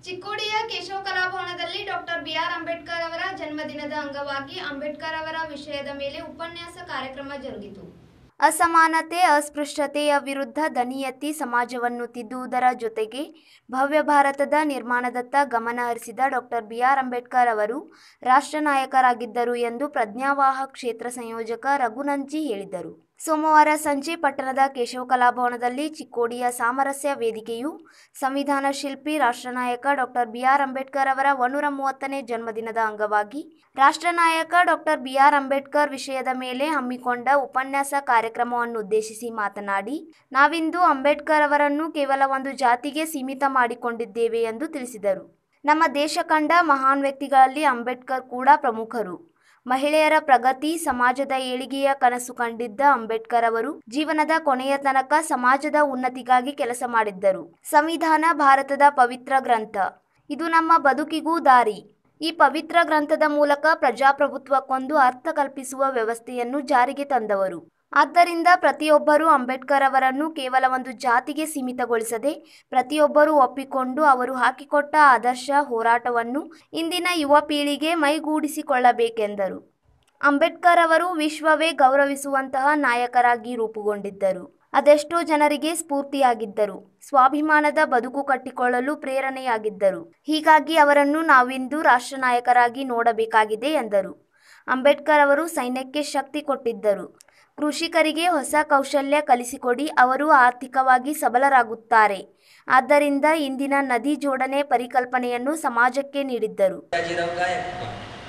ಚಿಕ್ಕೋಡಿಯ ಕೇಶವ ಕಲಾಭವನದಲ್ಲಿ doctor BR Ambedkar ಅವರ ಜನ್ಮದಿನದ ಅಂಗವಾಗಿ ಅಂಬೇಡ್ಕರ್ ಅವರ ವಿಷಯದ ಮೇಲೆ ಉಪನ್ಯಾಸ ಕಾರ್ಯಕ್ರಮ ಜರುಗಿತು ಅಸಮಾನತೆ ಅಸ್ಪೃಶ್ಯತೆಯ ವಿರುದ್ಧ ದನಿ ಎತ್ತಿ ಸಮಾಜವನ್ನು ತಿದ್ದುವುದರ ಜೊತೆಗೆ ಭವ್ಯ ಭಾರತದ ನಿರ್ಮಾಣದತ್ತ ಗಮನ ಹರಿಸಿದ ಡಾಕ್ಟರ್ ಬಿಆರ್ ಅಂಬೇಡ್ಕರ್ ಅವರು ರಾಷ್ಟ್ರ ನಾಯಕರಾಗಿದ್ದರು ಎಂದು ಪ್ರಜ್ಞಾವಾಹ ಕ್ಷೇತ್ರ ಸಂಯೋಜಕ ರಘುನಂಜಿ ಹೇಳಿದರು ಸೋಮವಾರ ಸಂಜೆ ಪಟ್ಟಣದ ಕೇಶವ ಕಲಾಭವನದಲ್ಲಿ ಚಿಕ್ಕೋಡಿಯ ಸಾಮರಸ್ಯ ವೇದಿಕೆಯು ಸಂವಿಧಾನ ಶಿಲ್ಪಿ ರಾಷ್ಟ್ರನಾಯಕ ಡಾಕ್ಟರ್ ಬಿಆರ್ ಅಂಬೇಡ್ಕರ್ ಅವರ ಒಂದೂರ ಮೂವತ್ತನೇ ಜನ್ಮದಿನದ ಅಂಗವಾಗಿ ರಾಷ್ಟ್ರನಾಯಕ ಡಾಕ್ಟರ್ ಬಿಆರ್ ಅಂಬೇಡ್ಕರ್ ವಿಷಯದ ಮೇಲೆ ಹಮ್ಮಿಕೊಂಡ ಉಪನ್ಯಾಸ ಕಾರ್ಯಕ್ರಮವನ್ನು ಉದ್ದೇಶಿಸಿ ಮಾತನಾಡಿ ನಾವಿಂದು ಅಂಬೇಡ್ಕರ್ ಅವರನ್ನು ಕೇವಲ ಒಂದು ಜಾತಿಗೆ ಸೀಮಿತ ಮಾಡಿಕೊಂಡಿದ್ದೇವೆ ಎಂದು ತಿಳಿಸಿದರು ನಮ್ಮ ದೇಶ ಕಂಡ ಮಹಾನ್ ವ್ಯಕ್ತಿಗಳಲ್ಲಿ ಅಂಬೇಡ್ಕರ್ ಕೂಡ ಪ್ರಮುಖರು ಮಹಿಳೆಯರ ಪ್ರಗತಿ ಸಮಾಜದ ಏಳಿಗೆಯ ಕನಸು ಕಂಡಿದ್ದ ಅಂಬೇಡ್ಕರ್ ಅವರು ಜೀವನದ ಕೊನೆಯ ತನಕ ಸಮಾಜದ ಉನ್ನತಿಗಾಗಿ ಕೆಲಸ ಮಾಡಿದ್ದರು ಸಂವಿಧಾನ ಭಾರತದ ಪವಿತ್ರ ಗ್ರಂಥ ಇದು ನಮ್ಮ ಬದುಕಿಗೂ ದಾರಿ ಈ ಪವಿತ್ರ ಗ್ರಂಥದ ಮೂಲಕ ಪ್ರಜಾಪ್ರಭುತ್ವಕ್ಕೊಂದು ಅರ್ಥ ಕಲ್ಪಿಸುವ ವ್ಯವಸ್ಥೆಯನ್ನು ಜಾರಿಗೆ ತಂದವರು ಆದ್ದರಿಂದ ಪ್ರತಿಯೊಬ್ಬರೂ ಅಂಬೇಡ್ಕರ್ ಅವರನ್ನು ಕೇವಲ ಒಂದು ಜಾತಿಗೆ ಸೀಮಿತಗೊಳಿಸದೆ ಪ್ರತಿಯೊಬ್ಬರೂ ಒಪ್ಪಿಕೊಂಡು ಅವರು ಹಾಕಿಕೊಟ್ಟ ಆದರ್ಶ ಹೋರಾಟವನ್ನು ಇಂದಿನ ಯುವ ಪೀಳಿಗೆ ಮೈಗೂಡಿಸಿಕೊಳ್ಳಬೇಕೆಂದರು ಅಂಬೇಡ್ಕರ್ ಅವರು ವಿಶ್ವವೇ ಗೌರವಿಸುವಂತಹ ನಾಯಕರಾಗಿ ರೂಪುಗೊಂಡಿದ್ದರು ಅದೆಷ್ಟೋ ಜನರಿಗೆ ಸ್ಫೂರ್ತಿಯಾಗಿದ್ದರು ಸ್ವಾಭಿಮಾನದ ಬದುಕು ಕಟ್ಟಿಕೊಳ್ಳಲು ಪ್ರೇರಣೆಯಾಗಿದ್ದರು ಹೀಗಾಗಿ ಅವರನ್ನು ನಾವಿಂದು ರಾಷ್ಟ್ರ ನಾಯಕರಾಗಿ ನೋಡಬೇಕಾಗಿದೆ ಎಂದರು ಅಂಬೇಡ್ಕರ್ ಅವರು ಸೈನ್ಯಕ್ಕೆ ಶಕ್ತಿ ಕೊಟ್ಟಿದ್ದರು ಕೃಷಿಕರಿಗೆ ಹೊಸ ಕೌಶಲ್ಯ ಕಲಿಸಿಕೊಡಿ ಅವರು ಆರ್ಥಿಕವಾಗಿ ಸಬಲರಾಗುತ್ತಾರೆ ಆದ್ದರಿಂದ ಇಂದಿನ ನದಿ ಜೋಡಣೆ ಪರಿಕಲ್ಪನೆಯನ್ನು ಸಮಾಜಕ್ಕೆ ನೀಡಿದ್ದರು ರಾಜೀರಾವ್ ಗಾಯಕವಾಡ್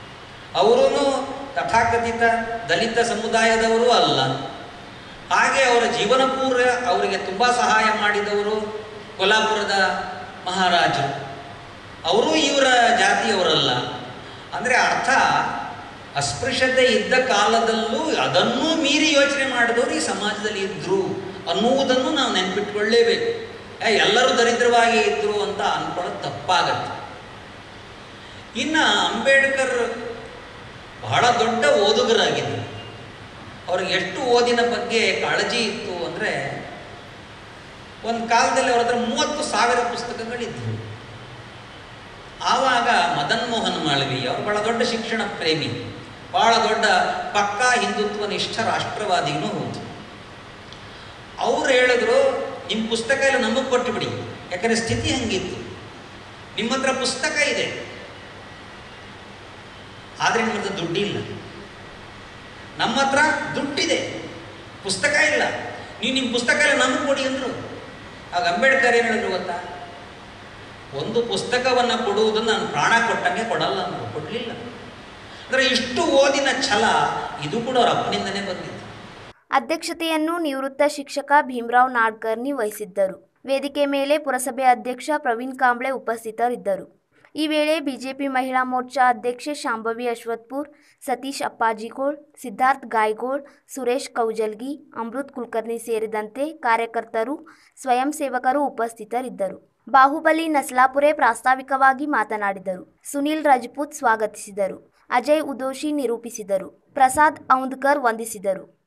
ಅವರೂ ತಥಾಕಥಿತ ದಲಿತ ಸಮುದಾಯದವರು ಅಲ್ಲ ಹಾಗೆ ಅವರ ಜೀವನ ಪೂರ್ವ ಅವರಿಗೆ ತುಂಬ ಸಹಾಯ ಮಾಡಿದವರು ಕೊಲ್ಲಾಪುರದ ಮಹಾರಾಜರು ಅವರು ಇವರ ಜಾತಿಯವರಲ್ಲ ಅಂದರೆ ಅರ್ಥ ಅಸ್ಪೃಶ್ಯತೆ ಇದ್ದ ಕಾಲದಲ್ಲೂ ಅದನ್ನೂ ಮೀರಿ ಯೋಚನೆ ಮಾಡಿದವರು ಈ ಸಮಾಜದಲ್ಲಿ ಇದ್ದರು ಅನ್ನುವುದನ್ನು ನಾವು ನೆನ್ಪಿಟ್ಕೊಳ್ಳೇಬೇಕು ಏ, ಎಲ್ಲರೂ ದರಿದ್ರವಾಗಿ ಇದ್ದರು ಅಂತ ಅನ್ಕೊಳ್ಳೋದು ತಪ್ಪಾಗತ್ತೆ ಇನ್ನು ಅಂಬೇಡ್ಕರ್ ಬಹಳ ದೊಡ್ಡ ಓದುಗರಾಗಿದ್ದರು ಅವ್ರಿಗೆ ಎಷ್ಟು ಓದಿನ ಬಗ್ಗೆ ಕಾಳಜಿ ಇತ್ತು ಅಂದರೆ ಒಂದು ಕಾಲದಲ್ಲಿ ಅವ್ರ ಹತ್ರ ಮೂವತ್ತು ಸಾವಿರ ಪುಸ್ತಕಗಳಿದ್ವು ಆವಾಗ ಮದನ್ ಮೋಹನ್ ಮಾಳವಿ ಅವರು ಬಹಳ ದೊಡ್ಡ ಶಿಕ್ಷಣ ಪ್ರೇಮಿ ಬಹಳ ದೊಡ್ಡ ಪಕ್ಕಾ ಹಿಂದುತ್ವ ನಿಷ್ಠ ರಾಷ್ಟ್ರವಾದಿನೂ ಹೌದು ಅವ್ರು ಹೇಳಿದ್ರು ನಿಮ್ಮ ಪುಸ್ತಕ ಎಲ್ಲ ನಮಗೆ ಕೊಟ್ಟು ಬಿಡಿ ಯಾಕಂದರೆ ಸ್ಥಿತಿ ಹಂಗಿತ್ತು ನಿಮ್ಮ ಹತ್ರ ಪುಸ್ತಕ ಇದೆ ಆದರೆ ನಿಮ್ಮ ಹತ್ರ ದುಡ್ಡಿಲ್ಲ ನಮ್ಮ ಹತ್ರ ದುಡ್ಡಿದೆ ಪುಸ್ತಕ ಇಲ್ಲ ನೀವು ನಿಮ್ಮ ಪುಸ್ತಕ ಎಲ್ಲ ನಮಗೆ ಕೊಡಿ ಅಂದರು ಆಗ ಅಂಬೇಡ್ಕರ್ ಏನು ಹೇಳಿದ್ರು ಗೊತ್ತಾ ಒಂದು ಪುಸ್ತಕವನ್ನು ಕೊಡುವುದನ್ನು ನಾನು ಪ್ರಾಣ ಕೊಟ್ಟಂಗೆ ಕೊಡಲ್ಲ ಅಂದರು ಕೊಡಲಿಲ್ಲ ಅಂದರೆ ಇಷ್ಟು ಓದಿನ ಛಲ ಇದು ಕೂಡ ಅವ್ರ ಅಪ್ಪನಿಂದನೇ ಬಂದಿತ್ತು ಅಧ್ಯಕ್ಷತೆಯನ್ನು ನಿವೃತ್ತ ಶಿಕ್ಷಕ ಭೀಮರಾವ್ ನಾಡ್ಕರ್ನಿ ವಹಿಸಿದ್ದರು ವೇದಿಕೆ ಮೇಲೆ ಪುರಸಭೆ ಅಧ್ಯಕ್ಷ ಪ್ರವೀಣ್ ಕಾಂಬ್ಳೆ ಉಪಸ್ಥಿತರಿದ್ದರು ಈ ವೇಳೆ ಬಿಜೆಪಿ ಮಹಿಳಾ ಮೋರ್ಚಾ ಅಧ್ಯಕ್ಷೆ ಶಾಂಭವಿ ಅಶ್ವತ್ಪುರ್ ಸತೀಶ್ ಅಪ್ಪಾಜಿಗೋಳ್ ಸಿದ್ಧಾರ್ಥ್ ಗಾಯ್ಗೋಳ್ ಸುರೇಶ್ ಕೌಜಲ್ಗಿ ಅಮೃತ್ ಕುಲಕರ್ಣಿ ಸೇರಿದಂತೆ ಕಾರ್ಯಕರ್ತರು ಸ್ವಯಂ ಸೇವಕರು ಉಪಸ್ಥಿತರಿದ್ದರು ಬಾಹುಬಲಿ ನಸ್ಲಾಪುರೆ ಪ್ರಾಸ್ತಾವಿಕವಾಗಿ ಮಾತನಾಡಿದರು ಸುನೀಲ್ ರಜಪೂತ್ ಸ್ವಾಗತಿಸಿದರು ಅಜಯ್ ಉದೋಶಿ ನಿರೂಪಿಸಿದರು ಪ್ರಸಾದ್ ಔಂದ್ಕರ್ ವಂದಿಸಿದರು